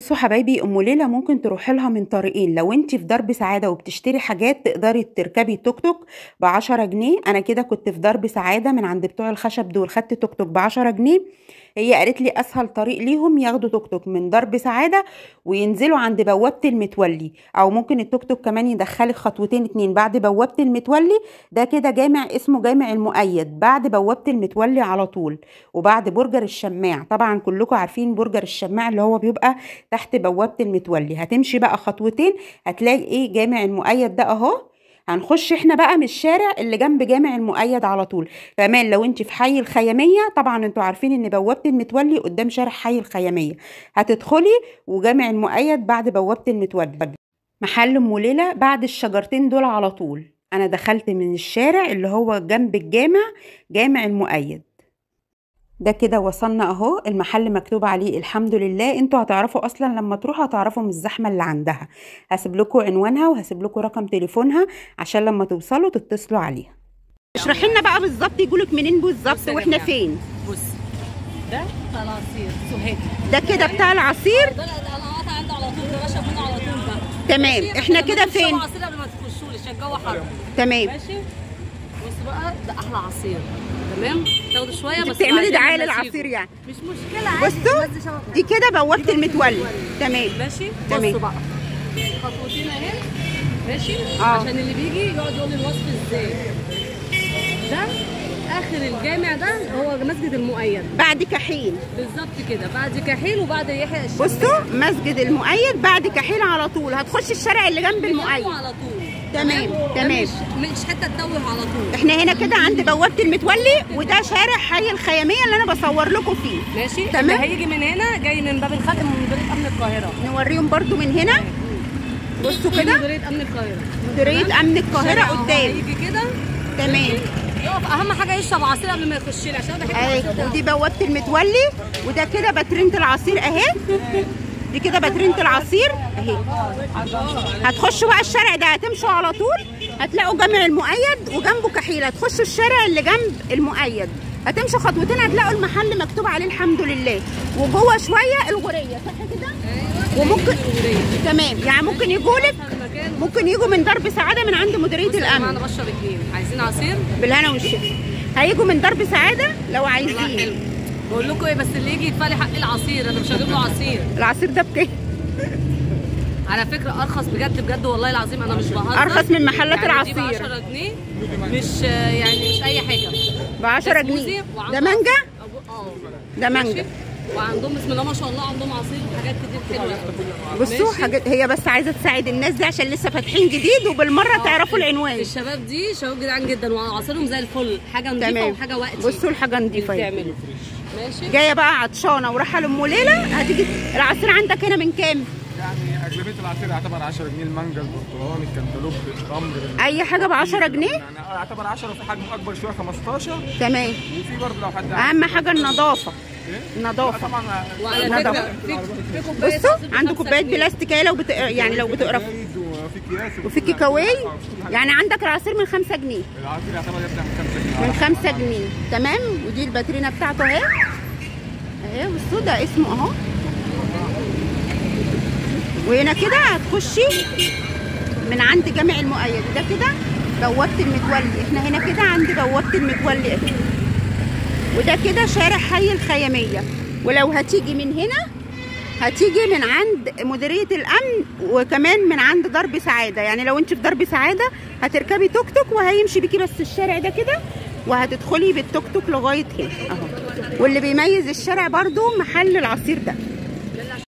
بصوا حبايبي ام ليلى ممكن تروحي لها من طريقين لو انت في درب سعاده وبتشتري حاجات تقدري تركبي توك توك ب 10 جنيه انا كده كنت في درب سعاده من عند بتوع الخشب دول خدت توك توك ب 10 جنيه هي قالت لي اسهل طريق ليهم ياخدوا توك توك من درب سعاده وينزلوا عند بوابه المتولي او ممكن التوك توك كمان يدخلك خطوتين اتنين بعد بوابه المتولي ده كده جامع اسمه جامع المؤيد بعد بوابه المتولي على طول وبعد برجر الشماع طبعا كلكم عارفين برجر الشماع اللي هو بيبقى تحت بوابه المتولي هتمشي بقى خطوتين هتلاقي ايه جامع المؤيد ده اهو هنخش احنا بقى من الشارع اللي جنب جامع المؤيد على طول كمان لو انت في حي الخياميه طبعا انتوا عارفين ان بوابه المتولي قدام شارع حي الخياميه هتدخلي وجامع المؤيد بعد بوابه المتولي محل ام ليلى بعد الشجرتين دول على طول انا دخلت من الشارع اللي هو جنب الجامع جامع المؤيد ده كده وصلنا اهو المحل مكتوب عليه الحمد لله انتوا هتعرفوا اصلا لما تروحوا هتعرفوا من الزحمه اللي عندها هسيب لكم عنوانها وهسيب لكم رقم تليفونها عشان لما توصلوا تتصلوا عليها اشرحي لنا بقى بالظبط يقولك منين بالظبط بصي يا واحنا جماعة. فين بص ده بتاع العصير سهاتي ده كده بتاع العصير ده انا قاطع عنده على طول ده باشا منه على طول بقى تمام ماشي؟ احنا عشان كده لما تشربوا فين عصير قبل ما تخشوا لي عشان الجو حر تمام ماشي بص بقى ده احلى عصير تمام تاخدوا شويه انت بس بتعملي بعدين دعايه نسيبه. للعصير يعني مش مشكله عادي بصوا بس شبه دي كده بوابه المتولي تمام ماشي تمام. بصوا بقى خطوتين اهي ماشي اه. عشان اللي بيجي يقعد يقول لي الوصف ازاي ده اخر الجامع ده هو مسجد المؤيد بعد كحيل بالظبط كده بعد كحيل وبعد يحيى الشمال بصوا مسجد المؤيد بعد كحيل على طول هتخش الشارع اللي جنب المؤيد على طول تمام، ده تمام. مش, مش حته تتوه على طول احنا هنا كده عند بوابه المتولي وده شارع حي الخياميه اللي انا بصور لكم فيه ماشي تمام. اللي هيجي من هنا جاي من باب الخاتم من مديريه امن القاهره نوريهم برضو من هنا بصوا في كده مديريه امن القاهره مديريه امن القاهره شارع أهو قدام هيجي كده تمام يقف اهم حاجه يشرب عصير قبل ما يخش لي عشان أنا بحب اهي العصير ده ودي بوابه المتولي وده كده باترينه العصير اهي دي كده باترينه العصير اهي هتخشوا بقى الشارع ده هتمشوا على طول هتلاقوا جامع المؤيد وجنبه كحيل هتخشوا الشارع اللي جنب المؤيد هتمشوا خطوتين هتلاقوا المحل مكتوب عليه الحمد لله وجوه شويه الغوريه صح كده وممكن تمام يعني ممكن يجوا لك المكان ممكن يجوا من درب سعاده من عند مديريه بصوا يا جماعه الامن انا بشرب اتنين عايزين عصير بالهنا والشفا هيجوا من درب سعاده لو والله عايزين حلو بقول لكم ايه بس اللي يجي يدفع لي حق العصير انا مش هجيب له عصير العصير ده بكام على فكره ارخص بجد بجد والله العظيم انا مش بهزر أرخص من محلات يعني دي ب العصير. 10 جنيه مش يعني مش اي حاجه ب 10 ده جنيه سموزي ده وعندهم مانجا أبو- اه ده ماشي؟ مانجا وعندهم بسم الله ما شاء الله عندهم عصير وحاجات كتير حلوه بصوا ماشي؟ حاجات هي بس عايزه تساعد الناس دي عشان لسه فاتحين جديد وبالمره تعرفوا العنوان الشباب دي شباب جدعان جدا وعصيرهم زي الفل حاجه نظيفه تمام وحاجه وقتي بصوا الحاجه نضيفه اهي. بتعملوا ماشي جايه بقى عطشانه ورايحه لام ليلى هتيجي العصير عندك هنا من كام يعني اغلبيه العصير يعتبر 10 جنيه المانجا البرتقال الكنتالوب التمر اي حاجه ب 10 جنيه يعني يعتبر 10 وفي حجم اكبر شويه 15 تمام وفي برضه لو حد اهم حاجه النظافه إيه؟ النظافه طبعا وعلى لا فكره طبعا. في في كوبايه بصوا عصير عنده بخمسة كوبايه جنيه. بلاستيكيه لو بت... يعني لو بتقرا جايد وفي اكياس وفي كيكاوي يعني عندك العصير من 5 جنيه العصير يعتبر يبدا من 5 جنيه من 5 جنيه تمام ودي الباترينا بتاعته اهي اهي بصوا ده اسمه اهو وهنا كده هتخشي من عند جامع المؤيد ده كده بوابة المتولي احنا هنا كده عند بوابة المتولي اهي وده كده شارع حي الخيامية ولو هتيجي من هنا هتيجي من عند مديرية الأمن وكمان من عند درب سعادة يعني لو انت في درب سعادة هتركبي توك توك وهيمشي بيكي بس الشارع ده كده وهتدخلي بالتوك توك لغاية هنا اهو واللي بيميز الشارع برضو محل العصير ده